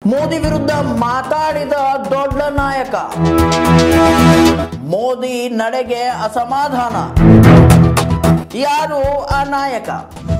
ಮೋದಿ ವಿರುದ್ಧ ಮಾತಾಡಿದ ದೊಡ್ಡ ನಾಯಕ ಮೋದಿ ನಡೆಗೆ ಅಸಮಾಧಾನ ಯಾರು ಆ ನಾಯಕ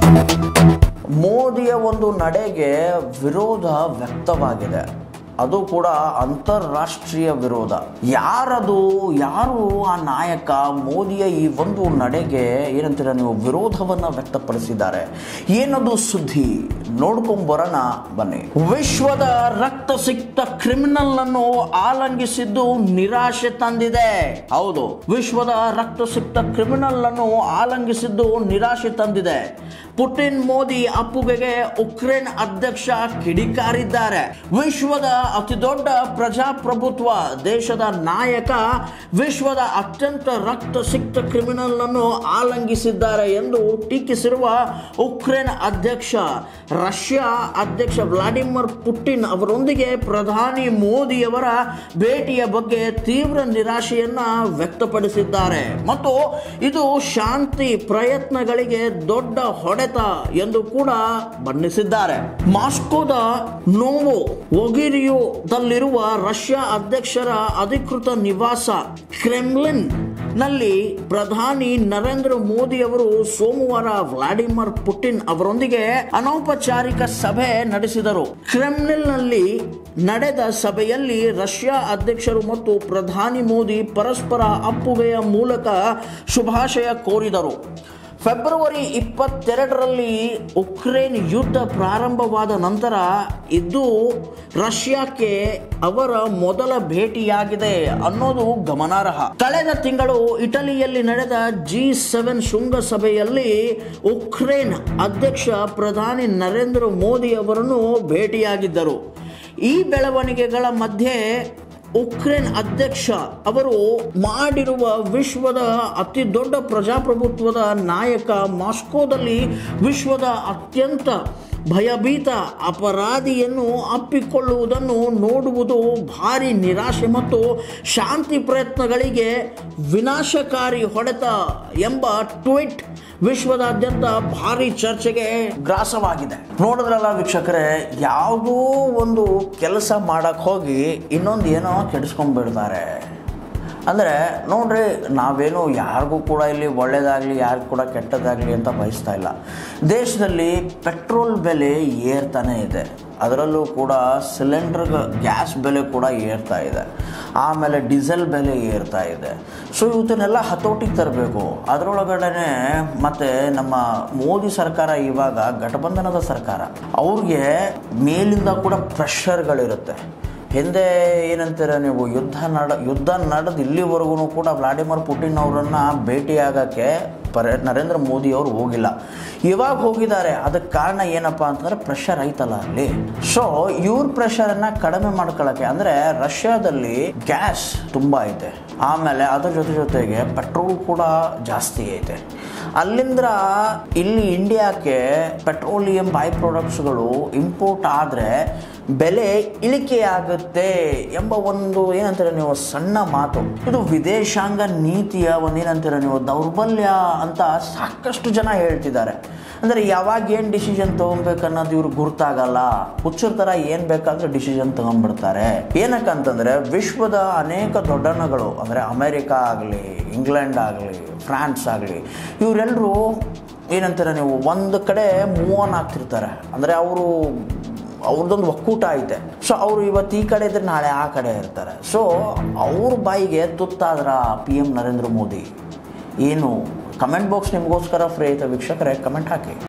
ಮೋದಿಯ ಒಂದು ನಡೆಗೆ ವಿರೋಧ ವ್ಯಕ್ತವಾಗಿದೆ ಅದು ಕೂಡ ಅಂತಾರಾಷ್ಟ್ರೀಯ ವಿರೋಧ ಯಾರದು ಯಾರು ಆ ನಾಯಕ ಮೋದಿಯ ಈ ಒಂದು ನಡೆಗೆ ಏನಂತೀರ ನೀವು ವಿರೋಧವನ್ನ ವ್ಯಕ್ತಪಡಿಸಿದ್ದಾರೆ ಏನದು ಸುದ್ದಿ ನೋಡ್ಕೊಂಬರೋಣ ಬನ್ನಿ ವಿಶ್ವದ ರಕ್ತ ಸಿಕ್ತ ಕ್ರಿಮಿನಲ್ ಅನ್ನು ಆಲಂಗಿಸಿದ್ದು ನಿರಾಶೆ ತಂದಿದೆ ಹೌದು ವಿಶ್ವದ ರಕ್ತ ಸಿಕ್ತ ಕ್ರಿಮಿನಲ್ ಅನ್ನು ಆಲಂಗಿಸಿದ್ದು ನಿರಾಶೆ ತಂದಿದೆ ಪುಟಿನ್ ಮೋದಿ ಅಪ್ಪುಗೆಗೆ ಉಕ್ರೇನ್ ಅಧ್ಯಕ್ಷ ಕಿಡಿಕಾರಿದ್ದಾರೆ ವಿಶ್ವದ ಅತಿದೊಡ್ಡ ಪ್ರಜಾಪ್ರಭುತ್ವ ದೇಶದ ನಾಯಕ ವಿಶ್ವದ ಅತ್ಯಂತ ರಕ್ತ ಸಿಕ್ತ ಕ್ರಿಮಿನಲ್ ಅನ್ನು ಆಲಂಗಿಸಿದ್ದಾರೆ ಎಂದು ಟೀಕಿಸಿರುವ ಉಕ್ರೇನ್ ಅಧ್ಯಕ್ಷ ರಷ್ಯಾ ಅಧ್ಯಕ್ಷ ವ್ಲಾಡಿಮಿರ್ ಪುಟಿನ್ ಅವರೊಂದಿಗೆ ಪ್ರಧಾನಿ ಮೋದಿಯವರ ಭೇಟಿಯ ಬಗ್ಗೆ ತೀವ್ರ ನಿರಾಶೆಯನ್ನ ವ್ಯಕ್ತಪಡಿಸಿದ್ದಾರೆ ಮತ್ತು ಇದು ಶಾಂತಿ ಪ್ರಯತ್ನಗಳಿಗೆ ದೊಡ್ಡ ಹೊಡೆತ ಎಂದು ಕೂಡ ಬಣ್ಣಿಸಿದ್ದಾರೆ ಮಾಸ್ಕೋದ ನೋವೋ ಒಗಿರಿಯೋದಲ್ಲಿರುವ ರಷ್ಯಾ ಅಧ್ಯಕ್ಷರ ಅಧಿಕೃತ ನಿವಾಸ ಕ್ರೆಮ್ಲಿನ್ ನಲ್ಲಿ ಪ್ರಧಾನಿ ನರೇಂದ್ರ ಮೋದಿ ಅವರು ಸೋಮವಾರ ವ್ಲಾಡಿಮಿರ್ ಪುಟಿನ್ ಅವರೊಂದಿಗೆ ಅನೌಪಚಾರಿಕ ಸಭೆ ನಡೆಸಿದರು ಕ್ರೆಮ್ಲಿನ್ನಲ್ಲಿ ನಡೆದ ಸಭೆಯಲ್ಲಿ ರಷ್ಯಾ ಅಧ್ಯಕ್ಷರು ಮತ್ತು ಪ್ರಧಾನಿ ಮೋದಿ ಪರಸ್ಪರ ಅಪ್ಪುಗೆಯ ಮೂಲಕ ಶುಭಾಶಯ ಕೋರಿದರು ಫೆಬ್ರವರಿ ಇಪ್ಪತ್ತೆರಡರಲ್ಲಿ ಉಕ್ರೇನ್ ಯುದ್ಧ ಪ್ರಾರಂಭವಾದ ನಂತರ ಇದು ರಷ್ಯಾಕ್ಕೆ ಅವರ ಮೊದಲ ಭೇಟಿಯಾಗಿದೆ ಅನ್ನೋದು ಗಮನಾರ್ಹ ಕಳೆದ ತಿಂಗಳು ಇಟಲಿಯಲ್ಲಿ ನಡೆದ ಜಿ ಸೆವೆನ್ ಶೃಂಗಸಭೆಯಲ್ಲಿ ಉಕ್ರೇನ್ ಅಧ್ಯಕ್ಷ ಪ್ರಧಾನಿ ನರೇಂದ್ರ ಮೋದಿ ಅವರನ್ನು ಭೇಟಿಯಾಗಿದ್ದರು ಈ ಬೆಳವಣಿಗೆಗಳ ಮಧ್ಯೆ ಉಕ್ರೇನ್ ಅಧ್ಯಕ್ಷ ಅವರು ಮಾಡಿರುವ ವಿಶ್ವದ ಅತಿ ದೊಡ್ಡ ಪ್ರಜಾಪ್ರಭುತ್ವದ ನಾಯಕ ಮಾಸ್ಕೋದಲ್ಲಿ ವಿಶ್ವದ ಅತ್ಯಂತ ಭಯಭೀತ ಅಪರಾಧಿಯನ್ನು ಅಪ್ಪಿಕೊಳ್ಳುವುದನ್ನು ನೋಡುವುದು ಭಾರಿ ನಿರಾಶೆ ಮತ್ತು ಶಾಂತಿ ಪ್ರಯತ್ನಗಳಿಗೆ ವಿನಾಶಕಾರಿ ಹೊಡೆತ ಎಂಬ ಟ್ವೀಟ್ ವಿಶ್ವದಾದ್ಯಂತ ಭಾರಿ ಚರ್ಚೆಗೆ ಗ್ರಾಸವಾಗಿದೆ ನೋಡಿದ್ರಲ್ಲ ವೀಕ್ಷಕರೇ ಯಾವುದೋ ಒಂದು ಕೆಲಸ ಮಾಡಕ್ಕೆ ಹೋಗಿ ಇನ್ನೊಂದು ಏನೋ ಕೆಡಿಸ್ಕೊಂಡ್ಬಿಡ್ತಾರೆ ಅಂದರೆ ನೋಡ್ರಿ ನಾವೇನು ಯಾರಿಗೂ ಕೂಡ ಇಲ್ಲಿ ಒಳ್ಳೇದಾಗಲಿ ಯಾರಿಗೂ ಕೂಡ ಕೆಟ್ಟದಾಗಲಿ ಅಂತ ಬಯಸ್ತಾ ಇಲ್ಲ ದೇಶದಲ್ಲಿ ಪೆಟ್ರೋಲ್ ಬೆಲೆ ಏರ್ತಾನೆ ಇದೆ ಅದರಲ್ಲೂ ಕೂಡ ಸಿಲಿಂಡರ್ ಗ್ಯಾಸ್ ಬೆಲೆ ಕೂಡ ಏರ್ತಾ ಇದೆ ಆಮೇಲೆ ಡೀಸೆಲ್ ಬೆಲೆ ಏರ್ತಾ ಇದೆ ಸೊ ಇವತ್ತನ್ನೆಲ್ಲ ಹತೋಟಿಗೆ ತರಬೇಕು ಅದರೊಳಗಡೆ ಮತ್ತು ನಮ್ಮ ಮೋದಿ ಸರ್ಕಾರ ಇವಾಗ ಘಟಬಂಧನದ ಸರ್ಕಾರ ಅವ್ರಿಗೆ ಮೇಲಿಂದ ಕೂಡ ಪ್ರೆಷರ್ಗಳಿರುತ್ತೆ ಹಿಂದೆ ಏನಂತೀರ ನೀವು ಯುದ್ಧ ನಡ ಯುದ್ಧ ನಡೆದು ಇಲ್ಲಿವರೆಗೂ ಕೂಡ ವ್ಲಾಡಿಮಿರ್ ಪುಟಿನ್ ಅವರನ್ನು ಭೇಟಿಯಾಗಕ್ಕೆ ಪರ ನರೇಂದ್ರ ಮೋದಿ ಅವರು ಹೋಗಿಲ್ಲ ಇವಾಗ ಹೋಗಿದ್ದಾರೆ ಅದಕ್ಕೆ ಕಾರಣ ಏನಪ್ಪ ಅಂತಂದರೆ ಪ್ರೆಷರ್ ಐತಲ್ಲ ಅಲ್ಲಿ ಸೊ ಇವ್ರ ಪ್ರೆಷರನ್ನು ಕಡಿಮೆ ಮಾಡ್ಕೊಳ್ಳೋಕ್ಕೆ ಅಂದರೆ ರಷ್ಯಾದಲ್ಲಿ ಗ್ಯಾಸ್ ತುಂಬ ಐತೆ ಆಮೇಲೆ ಅದ್ರ ಜೊತೆ ಜೊತೆಗೆ ಪೆಟ್ರೋಲ್ ಕೂಡ ಜಾಸ್ತಿ ಐತೆ ಅಲ್ಲಿಂದ ಇಲ್ಲಿ ಇಂಡಿಯಾಕ್ಕೆ ಪೆಟ್ರೋಲಿಯಂ ಬೈ ಪ್ರಾಡಕ್ಟ್ಸ್ಗಳು ಇಂಪೋರ್ಟ್ ಆದರೆ ಬೆಲೆ ಇಳಿಕೆಯಾಗುತ್ತೆ ಎಂಬ ಒಂದು ಏನಂತೀರ ನೀವು ಸಣ್ಣ ಮಾತು ಇದು ವಿದೇಶಾಂಗ ನೀತಿಯ ಒಂದು ಏನಂತೀರ ನೀವು ದೌರ್ಬಲ್ಯ ಅಂತ ಸಾಕಷ್ಟು ಜನ ಹೇಳ್ತಿದ್ದಾರೆ ಅಂದರೆ ಯಾವಾಗ ಏನು ಡಿಸಿಷನ್ ತೊಗೊಬೇಕು ಅನ್ನೋದು ಇವ್ರಿಗೆ ಗುರ್ತಾಗಲ್ಲ ಹುಚ್ಚರ ಥರ ಏನು ಬೇಕಾದರೂ ಡಿಸಿಷನ್ ತೊಗೊಂಡ್ಬಿಡ್ತಾರೆ ಏನಕ್ಕಂತಂದರೆ ವಿಶ್ವದ ಅನೇಕ ದೊಡ್ಡಣ್ಣಗಳು ಅಂದರೆ ಅಮೇರಿಕಾ ಆಗಲಿ ಇಂಗ್ಲೆಂಡ್ ಆಗಲಿ ಫ್ರಾನ್ಸ್ ಆಗಲಿ ಇವರೆಲ್ಲರೂ ಏನಂತೀರ ನೀವು ಒಂದು ಕಡೆ ಮೂವ್ ಆನ್ ಆಗ್ತಿರ್ತಾರೆ ಅಂದರೆ ಅವರು ಅವ್ರದ್ದೊಂದು ಒಕ್ಕೂಟ ಐತೆ ಸೊ ಅವರು ಇವತ್ತು ಈ ಕಡೆ ಇದ್ರೆ ನಾಳೆ ಆ ಕಡೆ ಇರ್ತಾರೆ ಸೊ ಅವ್ರ ಬಾಯಿಗೆ ತುತ್ತಾದ್ರ ಪಿ ಎಮ್ ನರೇಂದ್ರ ಮೋದಿ ಏನು ಕಮೆಂಟ್ ಬಾಕ್ಸ್ ನಿಮಗೋಸ್ಕರ ಫ್ರೀ ಐತೆ ವೀಕ್ಷಕರೇ ಕಮೆಂಟ್ ಹಾಕಿ